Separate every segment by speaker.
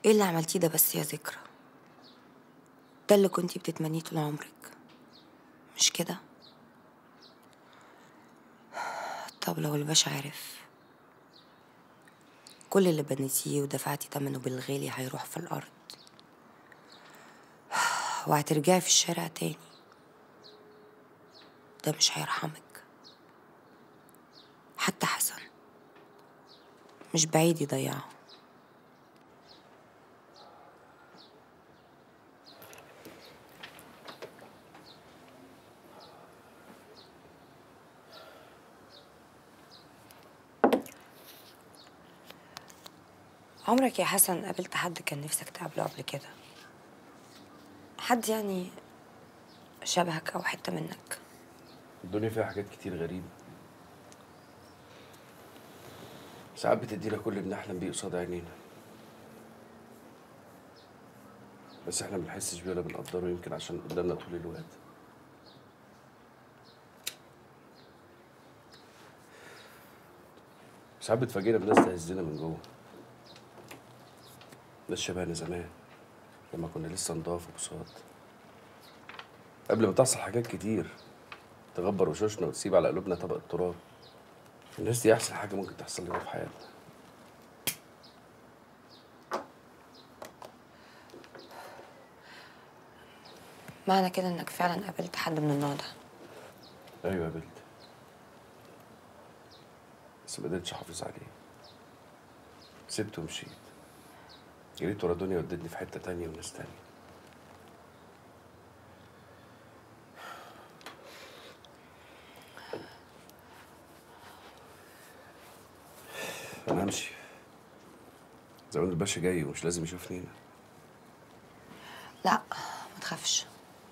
Speaker 1: ايه اللي عملتيه ده بس يا ذكرى ده اللي كنتي بتتمنيه طول عمرك مش كده طب لو الباشا عرف كل اللي بنيتيه ودفعتي تمنه بالغالي هيروح في الأرض وهترجعي في الشارع تاني ده مش هيرحمك حتى حسن مش بعيد يضيعه عمرك يا حسن قابلت حد كان نفسك تقابله قبل كده حد يعني شبهك او حته منك
Speaker 2: الدنيا فيها حاجات كتير غريبة ساعات بتدينا كل اللي بنحلم بيه قصاد عينينا بس احنا ما بنحسش بيه ولا بنقدره يمكن عشان قدامنا طول الوقت ساعات بتفاجئنا بناس تهزنا من جوه ناس شبهنا زمان لما كنا لسه نضاف وبساط قبل ما تحصل حاجات كتير تغبر وشوشنا وتسيب على قلوبنا طبق التراب الناس دي احسن حاجه ممكن تحصل لنا في حياتنا
Speaker 1: معنى كده انك فعلا قابلت حد من النوع ده
Speaker 2: ايوه قابلت بس ما قدرتش احافظ عليه سبته ومشيت جريت ورا الدنيا ودتني في حته تانية وناس تانية انا همشي زمان الباشا جاي ومش لازم يشوفني هنا
Speaker 1: لا ما تخافش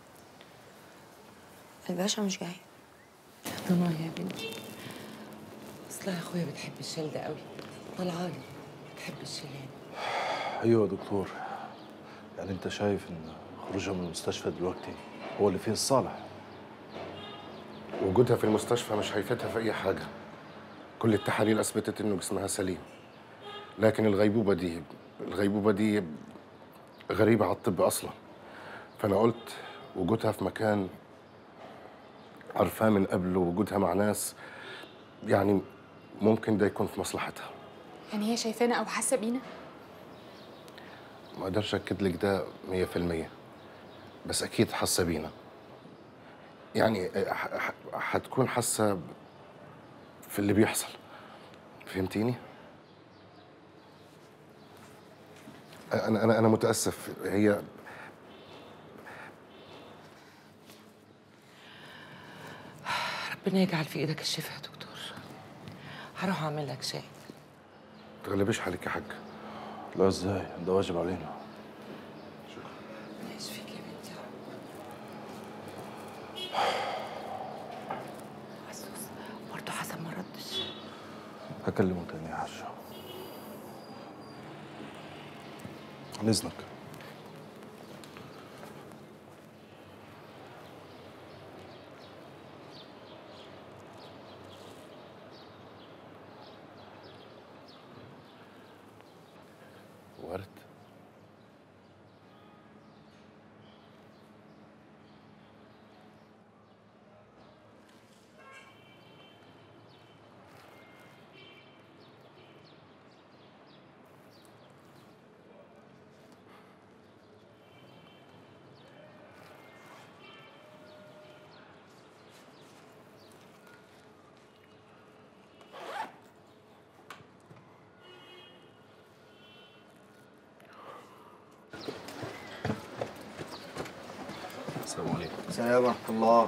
Speaker 1: الباشا مش جاي
Speaker 3: ضنايا يا بنتي اصلها يا اخويا بتحب الشيل ده قوي طلعالي بتحب الشيلان
Speaker 4: ايوه يا دكتور يعني انت شايف ان خروجها من المستشفى دلوقتي هو اللي فيه الصالح
Speaker 5: وجودها في المستشفى مش هيفيدها في أي حاجة كل التحاليل أثبتت إنه جسمها سليم لكن الغيبوبة دي الغيبوبة دي غريبة على الطب أصلا فأنا قلت وجودها في مكان عارفاه من قبل ووجودها مع ناس يعني ممكن ده يكون في مصلحتها
Speaker 6: يعني هي شايفانا او حاسه بينا
Speaker 5: ما اقدرش اكد لك ده 100% بس اكيد حاسه بينا يعني ح- ح- هتكون حاسه ب- في اللي بيحصل فهمتيني انا انا انا متاسف هي
Speaker 3: ربنا يجعل في ايدك الشفاء يا دكتور هروح اعمل لك شاي
Speaker 5: تغلبيش حالك يا حاج
Speaker 4: لا ازاي ده واجب علينا
Speaker 3: ايش فيك يا بنتي عزوز برضه حسن ما ردش
Speaker 4: هكلمه تاني يا حاجة عن اذنك
Speaker 2: ورد السلام عليكم
Speaker 7: السلام ورحمة الله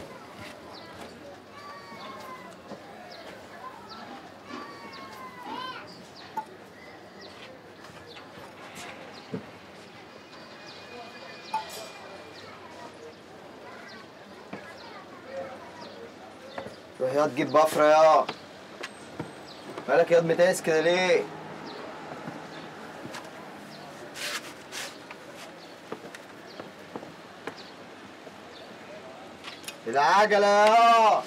Speaker 7: روح ياض تجيب بفرة يا مالك ياض متاس كده ليه؟ العجلة يا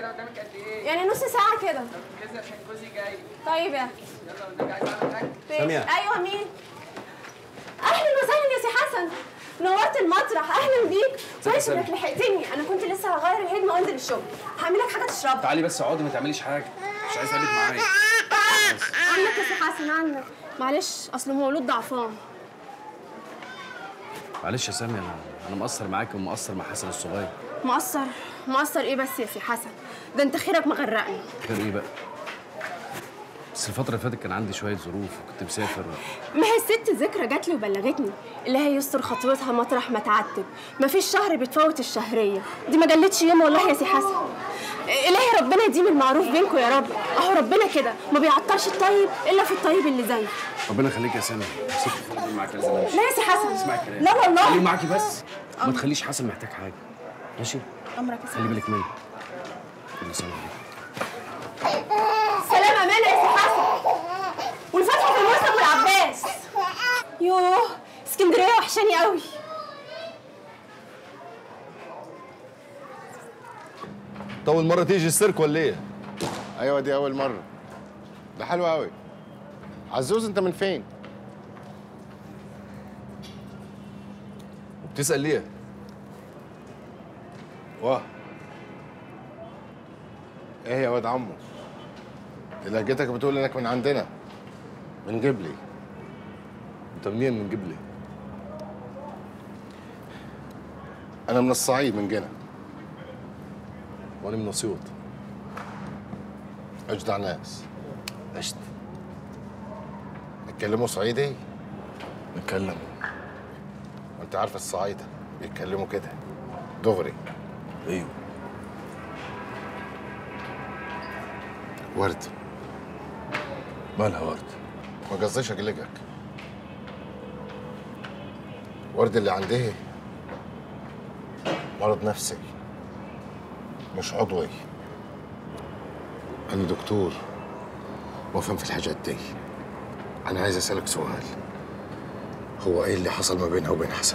Speaker 8: كده قدامك قد ايه؟
Speaker 9: يعني نص ساعة كده
Speaker 8: جهزي عشان جوزي جاي
Speaker 9: طيب يا
Speaker 8: يلا والنبي عايز اعمل اكل
Speaker 2: سامية.
Speaker 9: ايوه مين؟ اهلا وسهلا يا سي حسن نورت المطرح اهلا بيك كويس
Speaker 2: سامية.
Speaker 9: انك لحقتني انا كنت لسه هغير الهدمه وانزل الشغل هعمل لك حاجه تشربها
Speaker 2: تعالي بس اقعدي ما تعمليش حاجه مش عايز اقابلك معايا
Speaker 9: عنك يا سي حسن عنك معلش اصل مولود ضعفان
Speaker 2: معلش يا سامي انا انا مقصر معاك ومقصر مع حسن الصغير
Speaker 9: مقصر مقصر ايه بس يا سي حسن ده انت خيرك مغرقني
Speaker 2: خير ايه بقى بس الفترة اللي فاتت كان عندي شوية ظروف وكنت مسافر
Speaker 9: ما هي الست ذكرى جات لي وبلغتني اللي هي يستر خطوتها مطرح ما تعتب ما فيش شهر بتفوت الشهريه دي ما جلتش يوم والله يا سي حسن الهي ربنا يديم المعروف بينكم يا رب اهو ربنا كده ما بيعطلش الطيب الا في الطيب اللي زيه
Speaker 2: ربنا يخليك يا سامي نسيت اتكلم معاك لازم امشي
Speaker 9: لا يا سي حسن
Speaker 2: اسمعي الكلام
Speaker 9: لا والله
Speaker 2: خليه معاكي بس ما تخليش حسن محتاج حاجة ماشي
Speaker 9: امرك يا
Speaker 2: خلي
Speaker 9: سي
Speaker 2: بالك مني كل سنة وانت
Speaker 9: سلام امانه يا سي حسن والفتحه في الموسم والعباس يوه اسكندريه وحشاني قوي
Speaker 4: أول مرة تيجي السيرك ولا إيه؟
Speaker 5: ايوه دي اول مره ده حلو قوي عزوز انت من فين
Speaker 4: بتسأل ليه؟ واه
Speaker 5: ايه يا واد عمو دي لهجتك بتقول انك من عندنا من جبلي
Speaker 4: أنت منين من قبلي؟
Speaker 5: انا من الصعيد من جنة
Speaker 4: وأنا من أسيوط
Speaker 5: اجدع ناس
Speaker 4: عشت
Speaker 5: بيتكلموا صعيدي
Speaker 4: نتكلم
Speaker 5: وانت عارف الصعايده بيتكلموا كده دغري
Speaker 4: أيوه
Speaker 5: ورد
Speaker 4: مالها ورد؟
Speaker 5: ما قصديش اقلقك ورد اللي عندي مرض نفسي مش عضوي انا دكتور وافهم في الحاجات دي انا عايز اسالك سؤال هو ايه اللي حصل ما بينها وبين حسن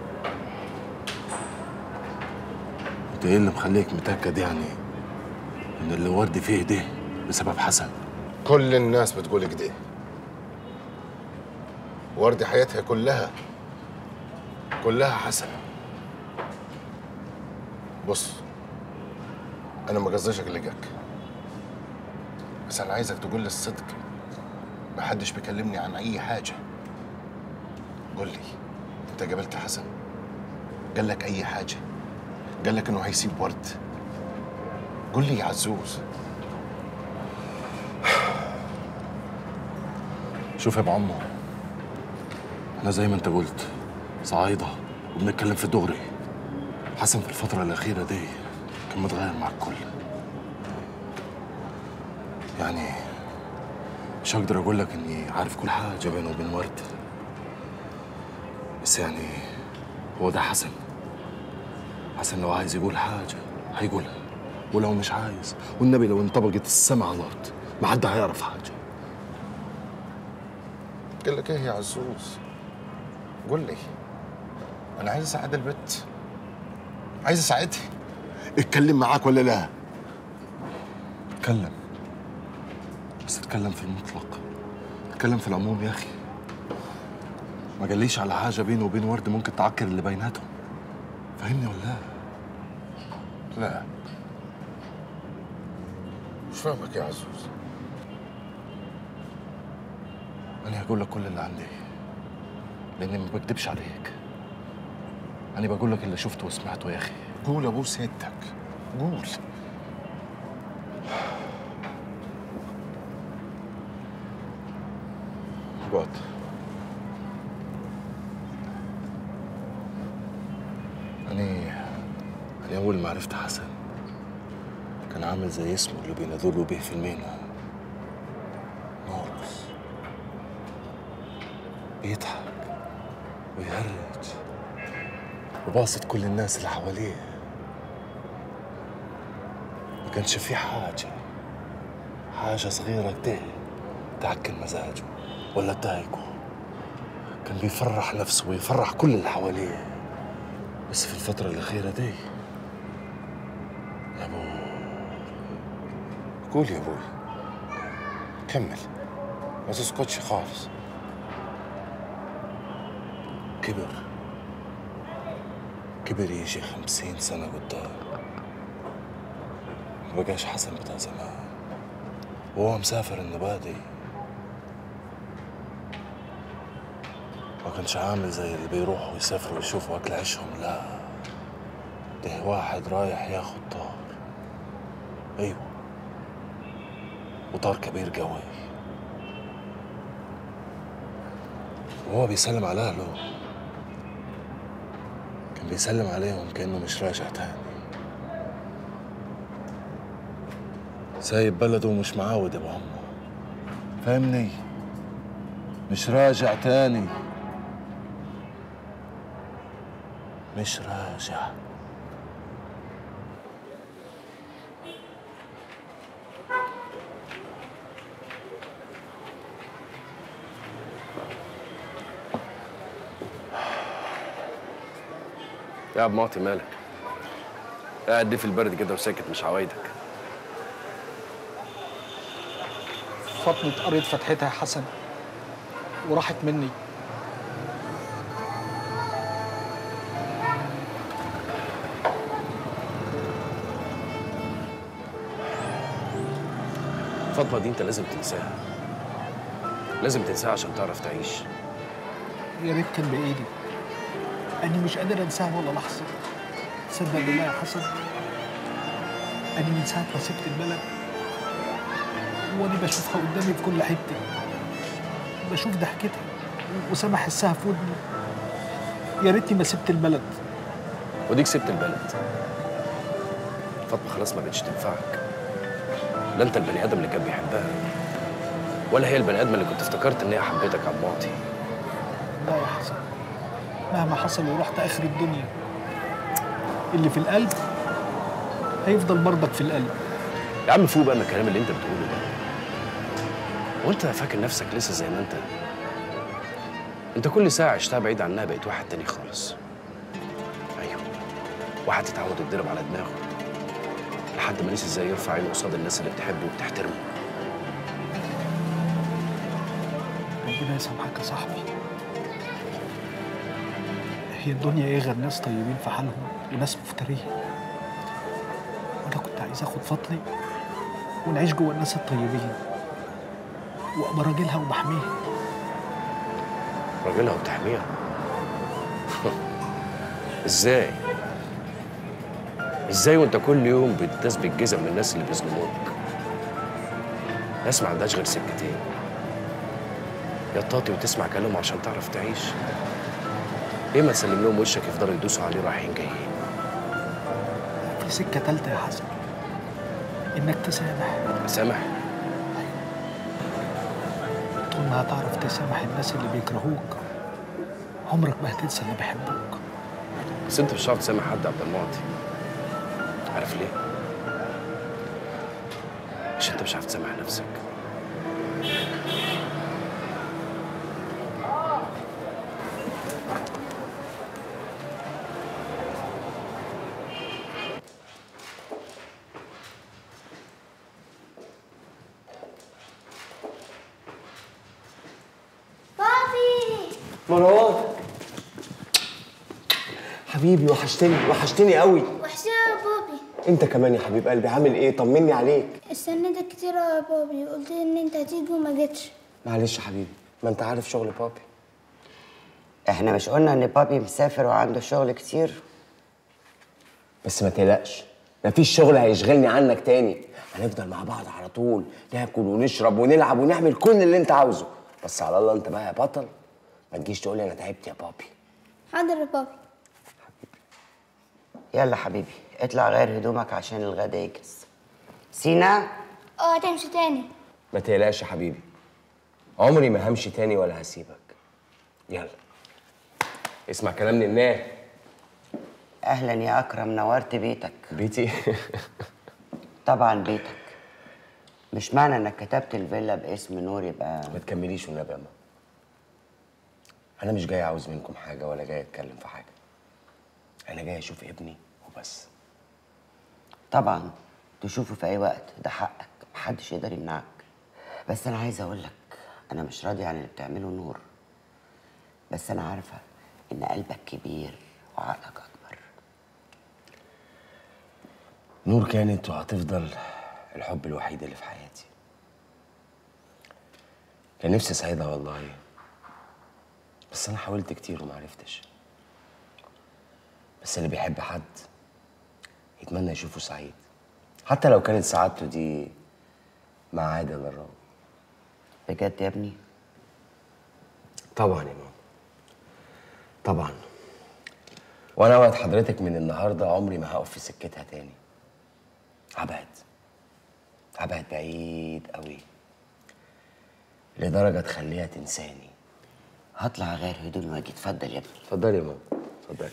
Speaker 4: أنت إيه اللي مخليك متأكد يعني إن اللي ورد فيه ده بسبب حسن؟
Speaker 5: كل الناس بتقول كده وردي حياتها كلها كلها حسن بص انا ما قصديش اقلقك بس انا عايزك تقول لي الصدق محدش بيكلمني عن اي حاجه قول لي انت قابلت حسن قال لك اي حاجه قال لك انه هيسيب ورد قول لي يا عزوز
Speaker 4: شوف يا ابو عمو انا زي ما انت قلت صعايده وبنتكلم في دغري حسن في الفتره الاخيره دي كان متغير مع الكل يعني مش هقدر اقول لك اني عارف كل حاجه بينه وبين ورد بس يعني هو ده حسن حسن لو عايز يقول حاجه هيقولها ولو مش عايز والنبي لو انطبقت السما على الارض ما حد هيعرف حاجه
Speaker 5: قال لك ايه يا عزوز قول لي انا عايز اساعد البت عايز اساعدها اتكلم معاك ولا لا
Speaker 4: اتكلم بس اتكلم في المطلق اتكلم في العموم يا اخي ما قاليش على حاجه بينه وبين ورد ممكن تعكر اللي بيناتهم فاهمني ولا لا
Speaker 5: لا مش فاهمك يا عزوز
Speaker 4: انا هقول لك كل اللي عندي لاني ما بكدبش عليك انا بقول لك اللي شفته وسمعته يا اخي
Speaker 5: قول ابو سيادتك قول
Speaker 4: اقعد أنا أنا أول ما عرفت حسن كان عامل زي اسمه اللي بينادوا له بيه في المينا نورس بيضحك ويهرج وباسط كل الناس اللي حواليه ما كانش في حاجة حاجة صغيرة كده تعكن مزاجه ولا تضايقه كان بيفرح نفسه ويفرح كل اللي حواليه بس في الفترة الأخيرة دي يا ابو
Speaker 5: قول يا ابوي كمل ما تسكتش خالص
Speaker 4: كبر كبر يجي خمسين سنة قدام ما بقاش حسن بتاع زمان وهو مسافر النبادي ما كانش عامل زي اللي بيروحوا يسافروا يشوفوا أكل عيشهم لا ده واحد رايح ياخد طار أيوة وطار كبير قوي وهو بيسلم على أهله كان بيسلم عليهم كأنه مش راجع تاني سايب بلده ومش معاود يا عمه فاهمني مش راجع تاني مش راجع
Speaker 2: يا عم معطي مالك قاعد ليه في البرد كده وساكت مش عوايدك
Speaker 10: فاطمة قريت فتحتها يا حسن وراحت مني
Speaker 2: فاطمه دي انت لازم تنساها لازم تنساها عشان تعرف تعيش
Speaker 10: يا ريت كان بإيدي أنا مش قادر أنساها ولا لحظة تصدق بالله يا حسن أنا من ساعة ما سبت البلد وأنا بشوفها قدامي في كل حتة بشوف ضحكتها وسامع حسها في ودني يا ريتني ما سبت البلد
Speaker 2: وديك سبت البلد فاطمه خلاص ما بقتش تنفعك لا انت البني ادم اللي كان بيحبها ولا هي البني ادم اللي كنت افتكرت ان هي حبيتك يا عم معطي
Speaker 10: لا يا حسن مهما حصل ورحت آخر الدنيا اللي في القلب هيفضل برضك في القلب
Speaker 2: يا عم فوق بقى من الكلام اللي انت بتقوله ده وانت فاكر نفسك لسه زي ما انت انت كل ساعه عشتها بعيد عنها بقيت واحد تاني خالص ايوه واحد اتعود يتضرب على دماغه لحد ما نسي ازاي يرفع عينه قصاد الناس اللي بتحبه وبتحترمه
Speaker 10: ربنا يسامحك يا صاحبي هي الدنيا ايه غير ناس طيبين في حالهم وناس مفتريه وانا كنت عايز اخد فضلي ونعيش جوه الناس الطيبين وابقى راجلها وبحميها
Speaker 2: راجلها وبتحميها ازاي ازاي وانت كل يوم بتداس بالجزم من الناس اللي بيظلموك ناس ما عندهاش غير سكتين يا تطاطي وتسمع كلامهم عشان تعرف تعيش ايه ما تسلم لهم وشك يفضلوا يدوسوا عليه رايحين جايين
Speaker 10: في سكه تالته يا حسن انك تسامح
Speaker 2: سامح
Speaker 10: طول ما هتعرف تسامح الناس اللي بيكرهوك عمرك ما هتنسى اللي بيحبوك
Speaker 2: بس انت مش هتعرف تسامح حد عبد المعطي عارف ليه؟ عشان انت مش عارف تسامح نفسك
Speaker 11: بابي
Speaker 7: مروان حبيبي وحشتني وحشتني قوي
Speaker 11: وحشنا يا بابي
Speaker 7: انت كمان يا حبيب قلبي عامل ايه طمني عليك
Speaker 11: استنيتك كتير أوي يا بابي قلت لي ان انت هتيجي وما جيتش
Speaker 7: معلش يا حبيبي ما انت عارف شغل بابي
Speaker 12: احنا مش قلنا ان بابي مسافر وعنده شغل كتير
Speaker 7: بس ما تقلقش مفيش شغل هيشغلني عنك تاني هنفضل مع بعض على طول ناكل ونشرب ونلعب ونعمل كل اللي انت عاوزه بس على الله انت بقى يا بطل ما تجيش تقول لي انا تعبت يا بابي
Speaker 11: حاضر يا بابي
Speaker 12: يلا حبيبي اطلع غير هدومك عشان الغدا يجهز سينا
Speaker 11: اه هتمشي تاني
Speaker 7: ما تقلقش يا حبيبي عمري ما همشي تاني ولا هسيبك يلا اسمع كلام الناه
Speaker 12: اهلا يا اكرم نورت بيتك
Speaker 7: بيتي
Speaker 12: طبعا بيتك مش معنى انك كتبت الفيلا باسم نور يبقى
Speaker 7: ما تكمليش والنبي يا ماما انا مش جاي عاوز منكم حاجه ولا جاي اتكلم في حاجه انا جاي اشوف ابني وبس
Speaker 12: طبعا تشوفه في اي وقت ده حقك محدش يقدر يمنعك بس انا عايزه اقول لك انا مش راضي عن اللي بتعمله نور بس انا عارفه ان قلبك كبير وعقلك اكبر
Speaker 7: نور كانت وهتفضل الحب الوحيد اللي في حياتي كان نفسي اسعدها والله بس انا حاولت كتير ومعرفتش بس اللي بيحب حد يتمنى يشوفه سعيد حتى لو كانت سعادته دي مع عادة للرغم
Speaker 12: بجد يا ابني
Speaker 7: طبعا يا ماما طبعا وانا وعد حضرتك من النهارده عمري ما هقف في سكتها تاني هبعد هبعد بعيد قوي لدرجه تخليها تنساني
Speaker 12: هطلع غير هدومي واجي اتفضل يا ابني
Speaker 7: اتفضلي يا ماما اتفضلي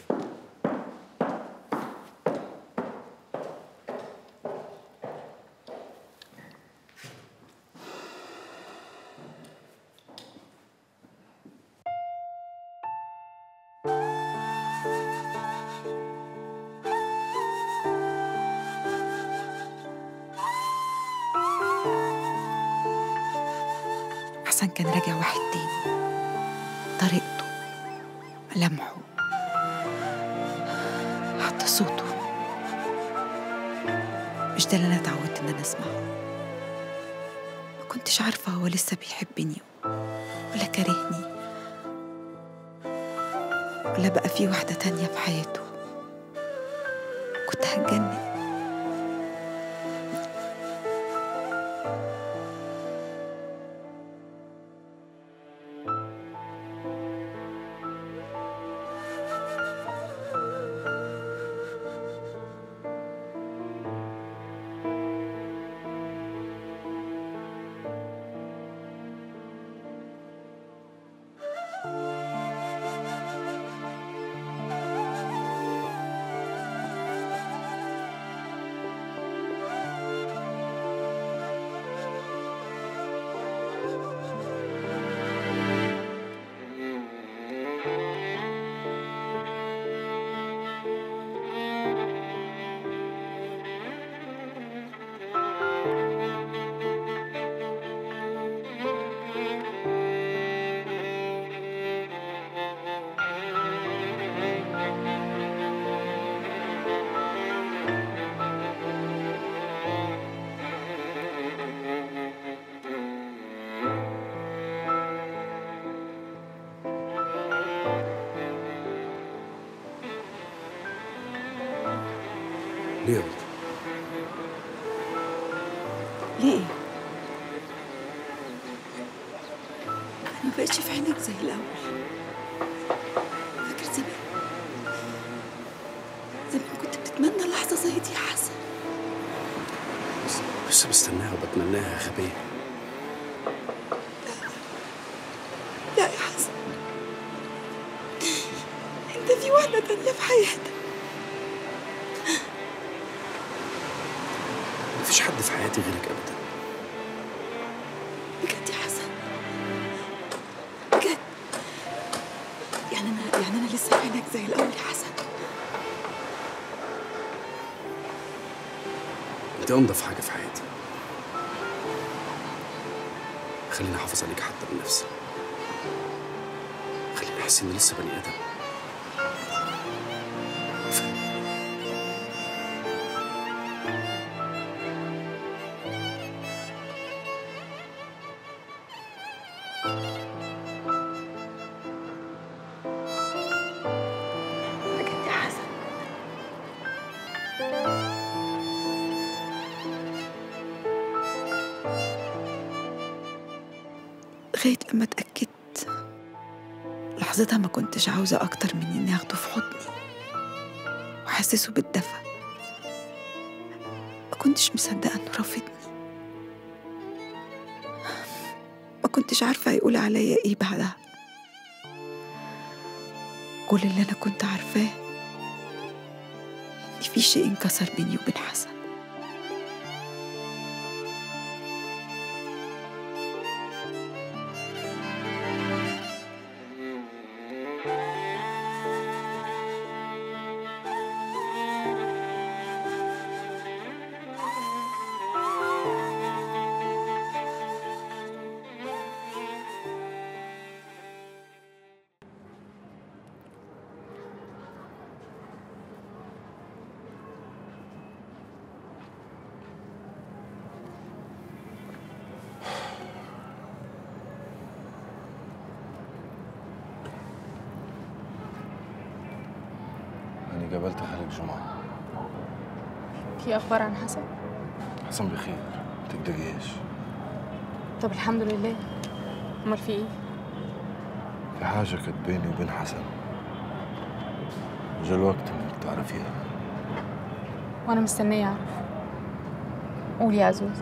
Speaker 13: حسن كان راجع واحد تاني طريقته لمحه حتى صوته مش ده اللي انا اتعودت ان انا اسمعه ما كنتش عارفه هو لسه بيحبني ولا كارهني ولا بقى في واحده تانية في حياته كنت هتجنن
Speaker 2: ليه يا ولد؟
Speaker 13: ليه ايه؟ انا ما بقتش في عينك زي الاول فاكر زمان زمان كنت بتتمنى لحظه زي دي يا حسن
Speaker 2: لسه بستناها وبتمناها يا غبية
Speaker 13: لا يا حسن انت في واحده تانية في حياتك
Speaker 2: مفيش حد في حياتي غيرك أبدا
Speaker 13: بجد يا حسن بجد يعني انا يعني انا لسه في عينك زي الاول يا حسن
Speaker 2: أنت أنضف حاجة في حياتي خليني أحافظ عليك حتى من نفسي خليني أحس إني لسه بني آدم
Speaker 13: بجد يا حسن لغاية لما اتأكدت لحظتها ما كنتش عاوزة أكتر من إني أخده في حضني وأحسسه بالدفى ما كنتش مصدقة إنه رافضني ما كنتش عارفة هيقول عليا إيه بعدها كل اللي أنا كنت عارفاه إن في شيء انكسر بيني وبين حسن
Speaker 4: اني قابلت خالد جمعه
Speaker 6: في اخبار عن حسن
Speaker 4: حسن بخير ما تقلقيش
Speaker 6: طب الحمد لله امال في ايه
Speaker 4: في حاجه كانت بيني وبين حسن جا الوقت انك تعرفيها
Speaker 6: وانا مستنيه اعرف قول يا عزوز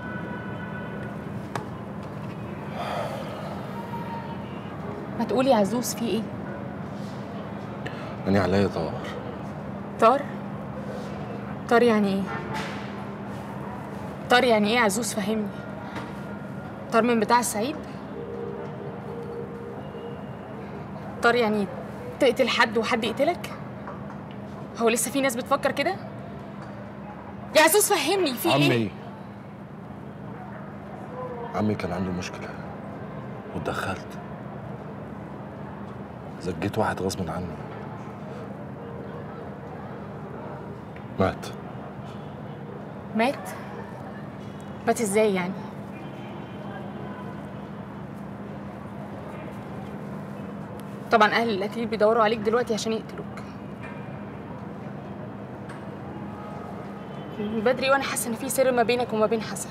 Speaker 6: ما تقولي يا عزوز في ايه
Speaker 4: اني عليا طار
Speaker 6: طار طار يعني ايه طار يعني ايه يا عزوز فهمني طار من بتاع السعيد طار يعني تقتل حد وحد يقتلك هو لسه في ناس بتفكر كده يا عزوز فهمني في ايه
Speaker 4: عمي عمي كان عنده مشكله واتدخلت زجيت واحد غصب عني مات
Speaker 6: مات مات ازاي يعني طبعا اهل القتيل بيدوروا عليك دلوقتي عشان يقتلوك من بدري وانا حاسه ان في سر ما بينك وما بين حسن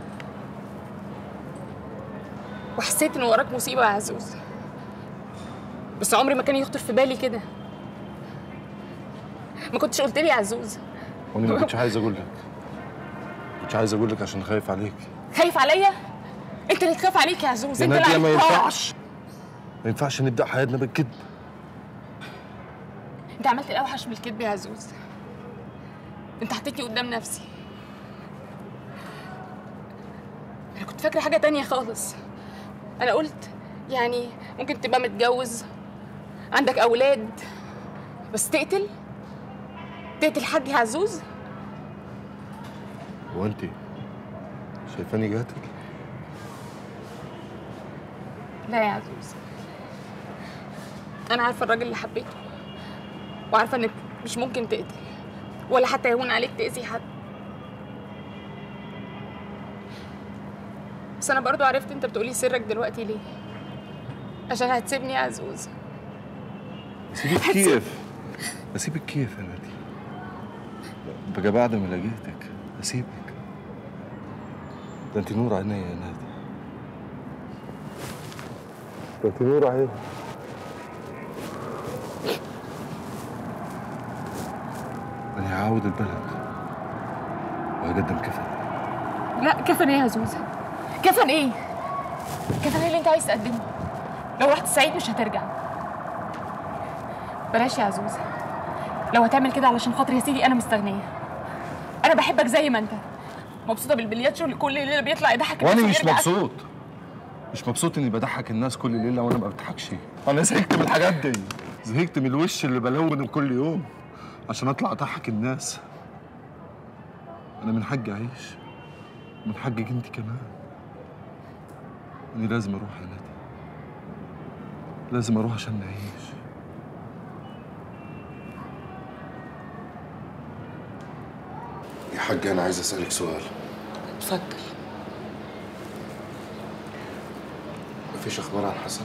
Speaker 6: وحسيت ان وراك مصيبه يا عزوز بس عمري ما كان يخطر في بالي كده ما كنتش قلت لي يا عزوز
Speaker 4: وانا ما كنتش عايز اقول لك كنتش عايز اقول لك عشان خايف عليك
Speaker 6: خايف عليا انت اللي تخاف عليك يا عزوز
Speaker 4: يا
Speaker 6: انت اللي
Speaker 4: نادية ما
Speaker 6: عليك طار.
Speaker 4: ينفعش ما ينفعش نبدا حياتنا بالكذب
Speaker 6: انت عملت الاوحش من الكذب يا عزوز انت حطيتني قدام نفسي انا كنت فاكره حاجه تانية خالص انا قلت يعني ممكن تبقى متجوز عندك اولاد بس تقتل تقتل حد يا عزوز
Speaker 4: هو انت شايفاني قاتل
Speaker 6: لا يا عزوز انا عارفه الراجل اللي حبيته وعارفه انك مش ممكن تقتل ولا حتى يهون عليك تاذي حد بس انا برضو عرفت انت بتقولي سرك دلوقتي ليه عشان هتسيبني يا عزوز
Speaker 4: اسيبك كيف اسيبك كيف يا نادي بقى بعد ما لقيتك اسيبك ده انت نور عيني يا نادي ده انت نور عيني انا هعاود البلد وهقدم كفن
Speaker 6: لا كفن ايه يا عزوز كفن ايه كفن ايه اللي انت عايز تقدمه لو رحت السعيد مش هترجع بلاش يا عزوز لو هتعمل كده علشان خاطر يا سيدي انا مستغنيه انا بحبك زي ما انت مبسوطه بالبلياتشو اللي كل ليله بيطلع يضحك الناس
Speaker 4: وانا مش
Speaker 6: ويرجع.
Speaker 4: مبسوط مش مبسوط اني بضحك الناس كل ليله وانا ما بضحكش انا زهقت من الحاجات دي زهقت من الوش اللي بلونه كل يوم عشان اطلع اضحك الناس انا من حقي اعيش من حقك انت كمان اني لازم اروح يا نادي لازم اروح عشان نعيش
Speaker 5: يا حاج انا عايز اسالك سؤال
Speaker 3: اتفضل
Speaker 5: مفيش اخبار عن حسن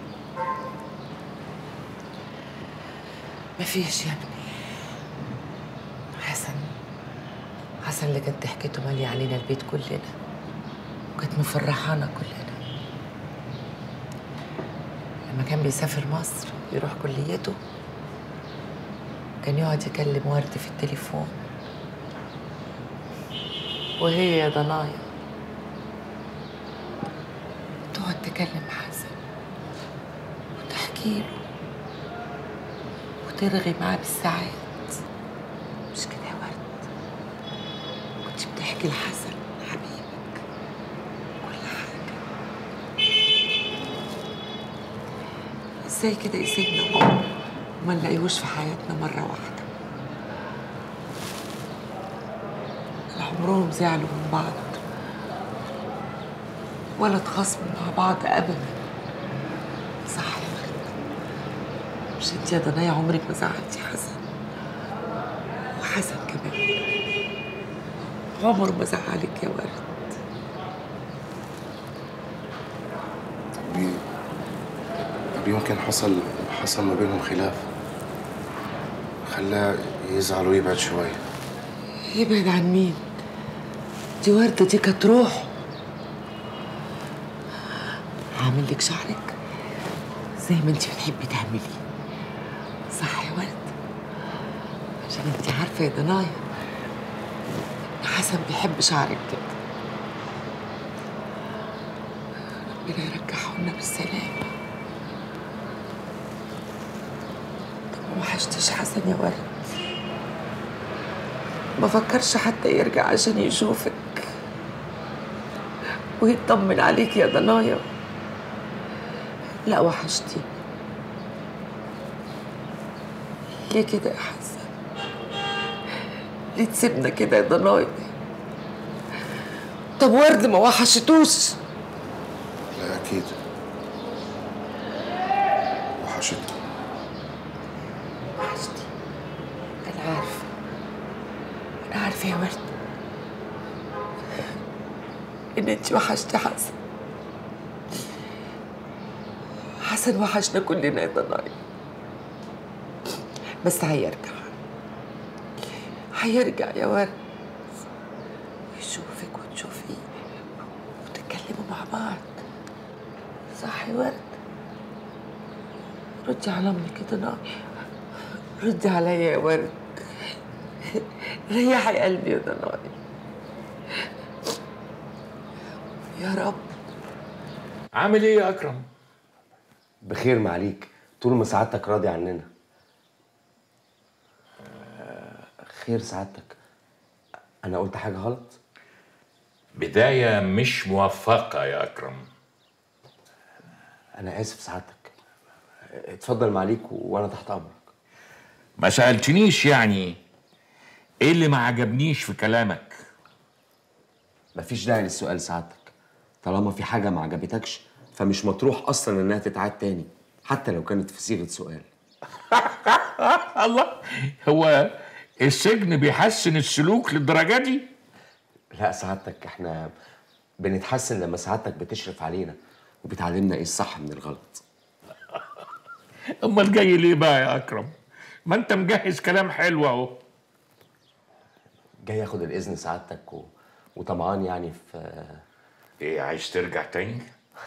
Speaker 3: مفيش يا ابني حسن حسن اللي كانت ضحكته مالية علينا البيت كلنا وكانت مفرحانا كلنا لما كان بيسافر مصر يروح كليته كان يقعد يكلم ورد في التليفون وهي يا ضنايا تقعد تكلم حسن وتحكي له وترغي معاه بالساعات مش كده يا ورد كنت بتحكي لحسن حبيبك كل حاجة ازاي كده يسيبنا وما- وما نلاقيهوش في حياتنا مرة واحدة عمرهم زعلوا من بعض ولا اتخاصموا مع بعض ابدا صح يا ورد مش انت يا ضنايا عمرك ما زعلتي حسن وحسن كمان عمره ما زعلك يا ورد
Speaker 5: بي... طب يمكن حصل حصل ما بينهم خلاف خلاه يزعل ويبعد شويه
Speaker 3: يبعد عن مين دي وردة دي كانت روح هعمل لك شعرك زي ما انت بتحبي تعملي صح يا ورد عشان انت عارفه يا ضنايا إن حسن بيحب شعرك كده ربنا يرجعه لنا بالسلامه ما وحشتش حسن يا ورد ما فكرش حتى يرجع عشان يشوفك ويطمن عليك يا ضنايا لا وحشتي ليه كده يا حسن ليه تسيبنا كده يا ضنايا طب ورد ما وحشتوش
Speaker 5: لا اكيد وحشتني
Speaker 3: وحشتي انا عارفه انا عارفه يا ورد ان انت وحشتي حسن حسن وحشنا كلنا يا ضنايا بس هيرجع هيرجع يا ورد يشوفك وتشوفيه وتتكلموا مع بعض صح يا ورد ردي على امك يا ضنايا ردي عليا يا ورد ريحي قلبي يا ضنايا يا رب
Speaker 14: عامل ايه يا اكرم
Speaker 7: بخير معليك طول ما سعادتك راضي عننا خير سعادتك انا قلت حاجه غلط
Speaker 14: بدايه مش موفقه يا اكرم
Speaker 7: انا اسف سعادتك اتفضل معليك وانا تحت امرك
Speaker 14: ما سالتنيش يعني ايه اللي ما عجبنيش في كلامك
Speaker 7: مفيش داعي للسؤال سعادتك طالما في حاجه ما عجبتكش فمش مطروح اصلا انها تتعاد تاني حتى لو كانت في صيغه سؤال
Speaker 14: الله هو السجن بيحسن السلوك للدرجه دي
Speaker 7: لا سعادتك احنا بنتحسن لما سعادتك بتشرف علينا وبتعلمنا ايه الصح من الغلط
Speaker 14: امال جاي ليه بقى يا اكرم ما انت مجهز كلام حلو اهو
Speaker 7: جاي اخد الاذن سعادتك و... وطمعان يعني في
Speaker 14: ايه عايز ترجع تاني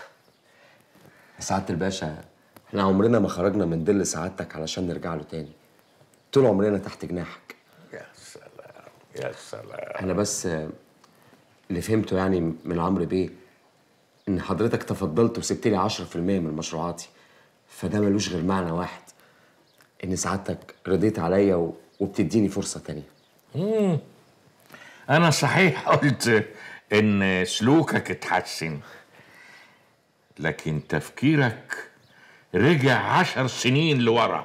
Speaker 7: سعاده الباشا احنا عمرنا ما خرجنا من ظل سعادتك علشان نرجع له تاني طول عمرنا تحت جناحك
Speaker 14: يا سلام يا سلام
Speaker 7: انا بس اللي فهمته يعني من عمرو بيه ان حضرتك تفضلت وسبت لي 10% من مشروعاتي فده ملوش غير معنى واحد ان سعادتك رضيت عليا و... وبتديني فرصه تانية
Speaker 14: مم. انا صحيح قلت ان سلوكك اتحسن لكن تفكيرك رجع عشر سنين لورا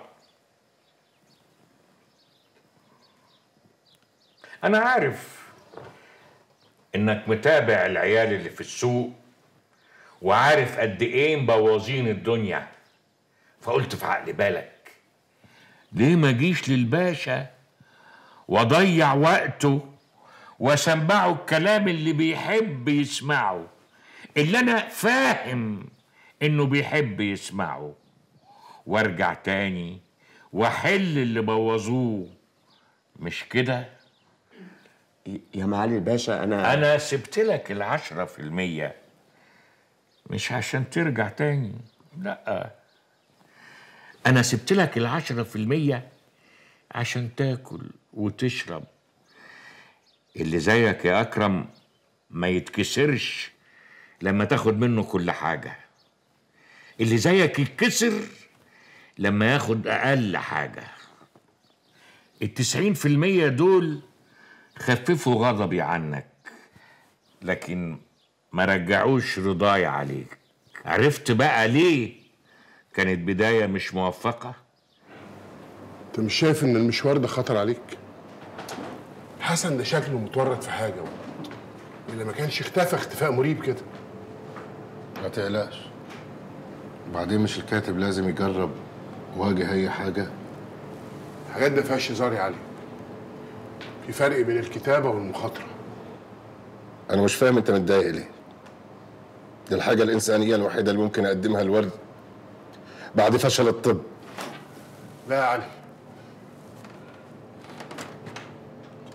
Speaker 14: انا عارف انك متابع العيال اللي في السوق وعارف قد ايه مبوظين الدنيا فقلت في عقل بالك ليه ما جيش للباشا واضيع وقته واسمعه الكلام اللي بيحب يسمعه اللي انا فاهم انه بيحب يسمعه وارجع تاني واحل اللي بوظوه مش كده
Speaker 7: يا معالي الباشا انا
Speaker 14: انا سبت لك العشرة في المية مش عشان ترجع تاني لا انا سبت لك العشرة في المية عشان تاكل وتشرب اللي زيك يا اكرم ما يتكسرش لما تاخد منه كل حاجة اللي زيك يتكسر لما ياخد اقل حاجة التسعين في المية دول خففوا غضبي عنك لكن ما رجعوش رضاي عليك عرفت بقى ليه كانت بداية مش موفقة
Speaker 5: انت مش شايف ان المشوار ده خطر عليك حسن ده شكله متورط في حاجه اللي ما كانش اختفى اختفاء مريب كده ما تقلقش وبعدين مش الكاتب لازم يجرب واجه اي حاجه الحاجات دي فيهاش هزار يا علي في فرق بين الكتابه والمخاطره انا مش فاهم انت متضايق ليه دي الحاجه الانسانيه الوحيده اللي ممكن اقدمها لورد بعد فشل الطب لا يا علي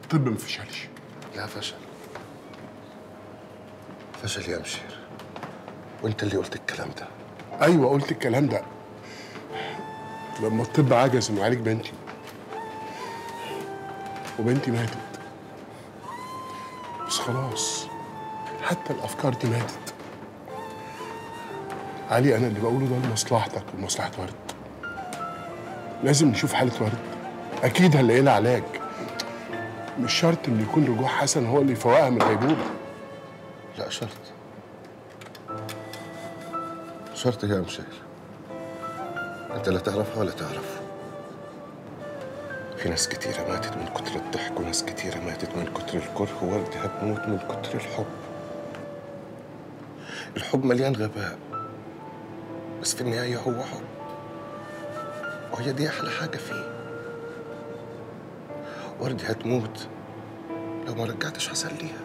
Speaker 5: الطب ما فشلش لا فشل فشل يا مشير وانت اللي قلت الكلام ده ايوه قلت الكلام ده لما الطب عجز انه يعالج بنتي وبنتي ماتت بس خلاص حتى الافكار دي ماتت علي انا اللي بقوله ده لمصلحتك ومصلحه ورد لازم نشوف حاله ورد اكيد هنلاقي لها علاج مش شرط ان يكون رجوع حسن هو اللي يفوقها من الغيبوبه لا شرط شرط يا مشير انت لا تعرفها ولا تعرف في ناس كتيرة ماتت من كتر الضحك وناس كتيرة ماتت من كتر الكره وورد هتموت من كتر الحب الحب مليان غباء بس في النهاية هو حب وهي دي أحلى حاجة فيه وردي هتموت لو ما رجعتش حسن ليها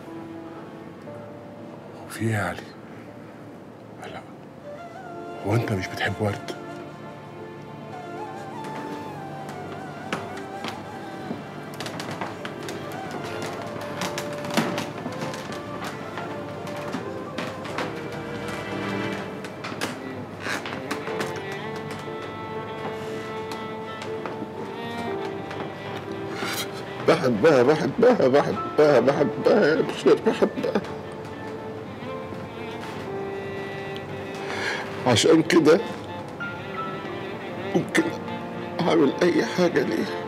Speaker 5: وفي ايه يا علي؟ لا هو انت مش بتحب ورد؟ بحبها بحبها بحبها بحبها يا بشير بحبها عشان كده ممكن أعمل أي حاجة ليها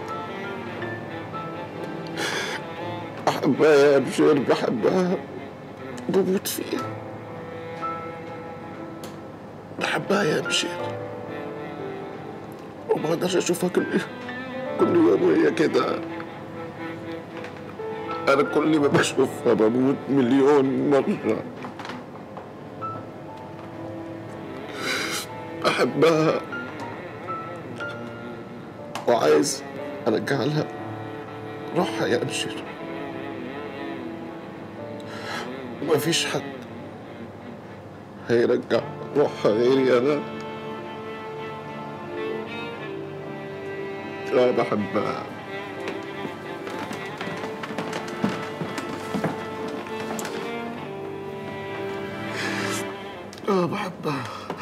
Speaker 5: بحبها يا بشير بحبها بموت فيها بحبها يا بشير وما اقدرش اشوفها كل كل يوم وهي كده انا كل ما بشوفها بموت مليون مره بحبها وعايز ارجع لها روحها يا ابشر ومفيش حد هيرجع روحها غيري انا انا بحبها اه بحبها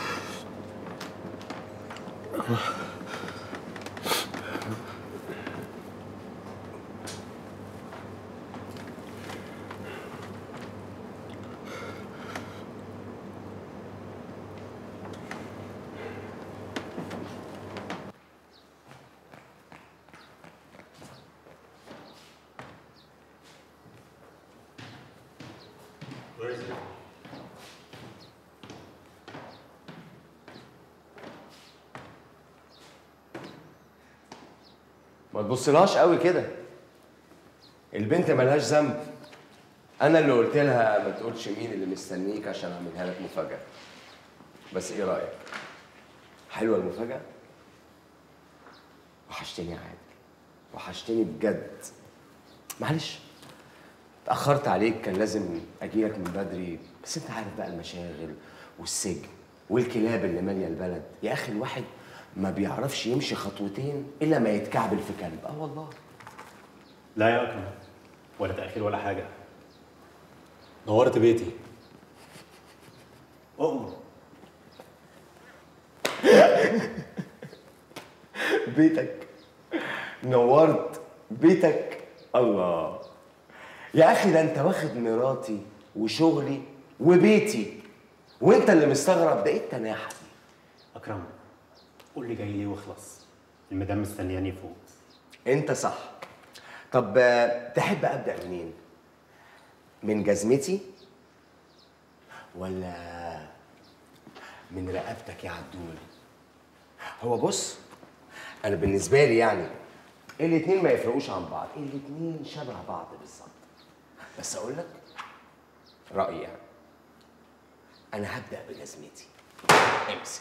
Speaker 7: ما تبصلهاش قوي كده البنت ملهاش ذنب انا اللي قلت لها ما تقولش مين اللي مستنيك عشان اعملها لك مفاجاه بس ايه رايك حلوه المفاجاه وحشتني يا عادل وحشتني بجد معلش اتاخرت عليك كان لازم اجيلك من بدري بس انت عارف بقى المشاغل والسجن والكلاب اللي ماليه البلد يا اخي الواحد ما بيعرفش يمشي خطوتين الا ما يتكعبل في كلب اه والله
Speaker 15: لا يا أكرم ولا تأخير ولا حاجة نورت بيتي أؤمر
Speaker 7: بيتك نورت بيتك الله يا اخي ده انت واخد مراتي وشغلي وبيتي وانت اللي مستغرب ده ايه التناحه دي
Speaker 15: أكرم قول لي جاي ليه واخلص المدام مستنياني فوق
Speaker 7: انت صح طب آه، تحب ابدا منين من جزمتي ولا من رقبتك يا عدول هو بص انا بالنسبه لي يعني الاتنين ما يفرقوش عن بعض الاتنين شبه بعض بالظبط بس اقول لك رايي يعني انا هبدا بجزمتي امسك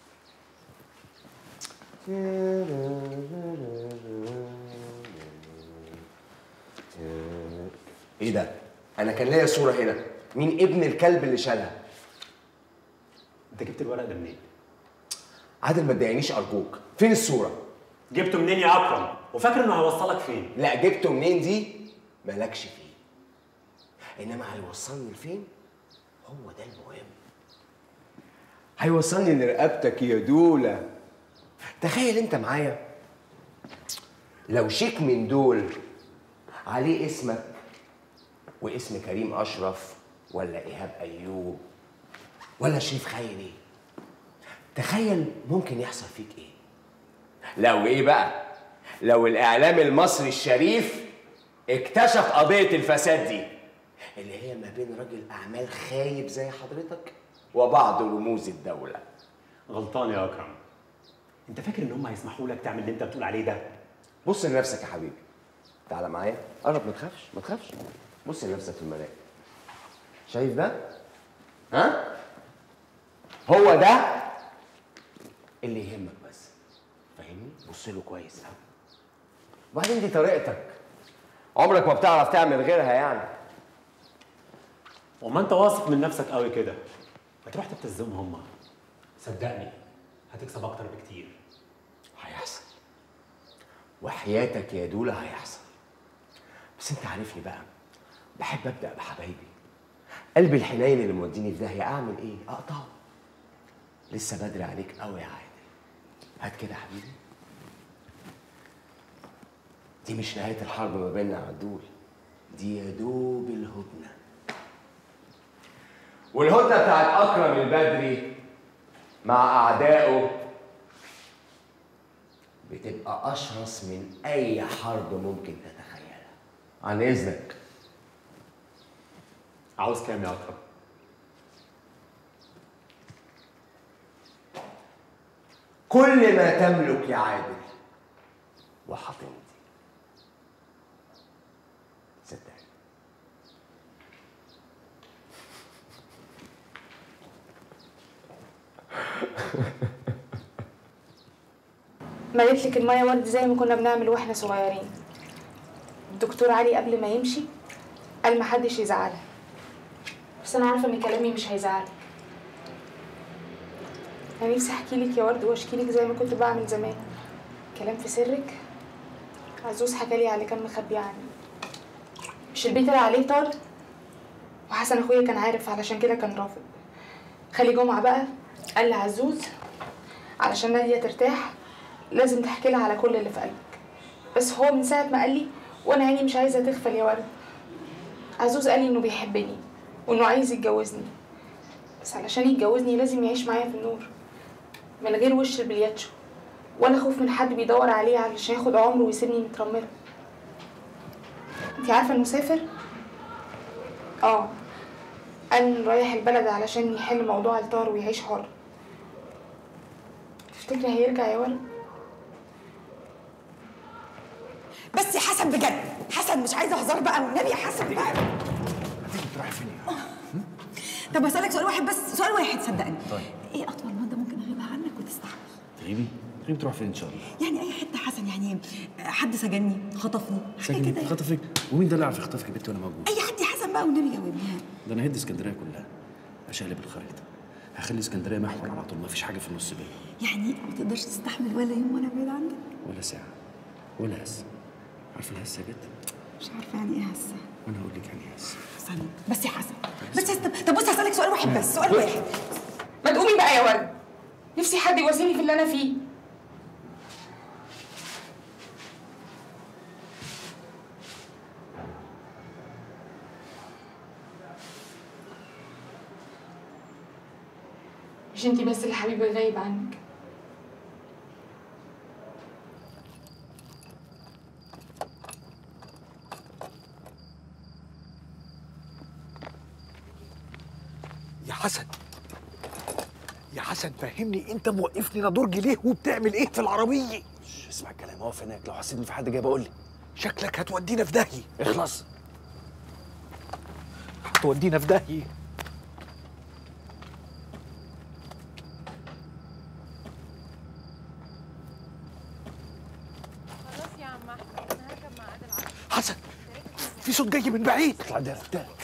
Speaker 7: ايه ده؟ انا كان ليا صوره هنا مين ابن الكلب اللي شالها؟
Speaker 15: انت جبت الورق ده منين؟
Speaker 7: عادل ما تضايقنيش ارجوك فين الصوره؟
Speaker 15: جبته منين يا أكرم؟ وفاكر انه هيوصلك فين
Speaker 7: لا جبته منين دي مالكش فيه انما هيوصلني لفين هو ده المهم هيوصلني لرقبتك يا دولة تخيل انت معايا لو شيك من دول عليه اسمك واسم كريم اشرف ولا ايهاب ايوب ولا شريف خيري تخيل ممكن يحصل فيك ايه لو ايه بقى لو الاعلام المصري الشريف اكتشف قضيه الفساد دي اللي هي ما بين راجل اعمال خايب زي حضرتك وبعض رموز الدوله
Speaker 15: غلطان يا اكرم انت فاكر ان هم هيسمحوا لك تعمل اللي انت بتقول عليه ده
Speaker 7: بص لنفسك يا حبيبي تعالى معايا قرب ما تخافش ما تخافش بص لنفسك في المرايه شايف ده ها هو ده اللي يهمك بس فاهمني بص له كويس قوي وبعدين دي طريقتك عمرك ما بتعرف تعمل غيرها يعني
Speaker 15: وما انت واثق من نفسك قوي كده ما تروح تبتزهم هم صدقني هتكسب اكتر بكتير
Speaker 7: هيحصل وحياتك يا دولة هيحصل بس انت عارفني بقى بحب ابدا بحبايبي قلبي الحنين اللي موديني في داهيه اعمل ايه اقطعه لسه بدري عليك قوي يا عادل هات كده يا حبيبي دي مش نهايه الحرب ما بيننا يا عدول دي يا دوب الهدنه والهدنه بتاعت اكرم البدري مع اعدائه بتبقى اشرس من اي حرب ممكن تتخيلها عن اذنك
Speaker 15: عاوز كام يا اكرم
Speaker 7: كل ما تملك يا عادل وحطمتي صدقني
Speaker 6: مليت لك الميه ورد زي ما كنا بنعمل واحنا صغيرين الدكتور علي قبل ما يمشي قال محدش يزعلها بس انا عارفه ان كلامي مش هيزعلك انا نفسي احكي لك يا ورد واشكي لك زي ما كنت بعمل زمان كلام في سرك عزوز حكى لي على كان مخبي عني مش البيت اللي عليه طار وحسن اخويا كان عارف علشان كده كان رافض خالي جمعه بقى قال لعزوز علشان ناديه ترتاح لازم تحكي لها على كل اللي في قلبك بس هو من ساعه ما قال لي وانا عيني مش عايزه تغفل يا ورد عزوز قال لي انه بيحبني وانه عايز يتجوزني بس علشان يتجوزني لازم يعيش معايا في النور من غير وش البلياتشو ولا خوف من حد بيدور عليه علشان ياخد عمره ويسيبني مترمله انتي عارفه انه سافر اه قال إنه رايح البلد علشان يحل موضوع الطار ويعيش حر تفتكري هيرجع يا ورد
Speaker 16: بس يا حسن بجد حسن مش عايزه هزار بقى والنبي يا حسن بقى
Speaker 10: رايح فين
Speaker 16: طب هسألك سؤال واحد بس سؤال واحد صدقني
Speaker 10: طيب
Speaker 16: ايه اطول مده ممكن اغيبها عنك وتستحمل
Speaker 10: تغيبي تغيبي تروح فين ان شاء الله
Speaker 16: يعني اي حته حسن يعني حد سجني خطفني حاجه
Speaker 10: ساكن
Speaker 16: كده
Speaker 10: خطفك ومين ده اللي عارف يخطفك يا بنتي وانا موجود
Speaker 16: اي حد يا حسن بقى والنبي جاوبني
Speaker 10: ده انا هدي اسكندريه كلها اشقلب الخريطه هخلي اسكندريه محور على طول ما فيش حاجه في النص بينا
Speaker 16: يعني ما تقدرش تستحمل ولا يوم وانا بعيد عنك
Speaker 10: ولا ساعه ولا هسه عارفه الهسه يا بنت
Speaker 16: مش عارفه يعني ايه هسه
Speaker 10: وانا اقول لك يعني إيه هسه
Speaker 16: حسن بس يا حسن بس يا طب, طب بص هسألك سؤال واحد بس سؤال واحد
Speaker 6: ما تقومي بقى يا ورد نفسي حد يواسيني في اللي انا فيه مش انتي بس اللي حبيبي غايب عنك
Speaker 10: يا حسن يا حسن فهمني انت موقفني ندرج ليه وبتعمل ايه في العربيه اسمع الكلام اقف هناك لو حسيت ان في حد جاي بقول لي شكلك هتودينا في داهيه اخلص هتودينا في داهيه
Speaker 17: خلاص يا عم احمد انا هركب مع عادل عشان
Speaker 10: حسن في صوت جاي من بعيد اطلع ده ده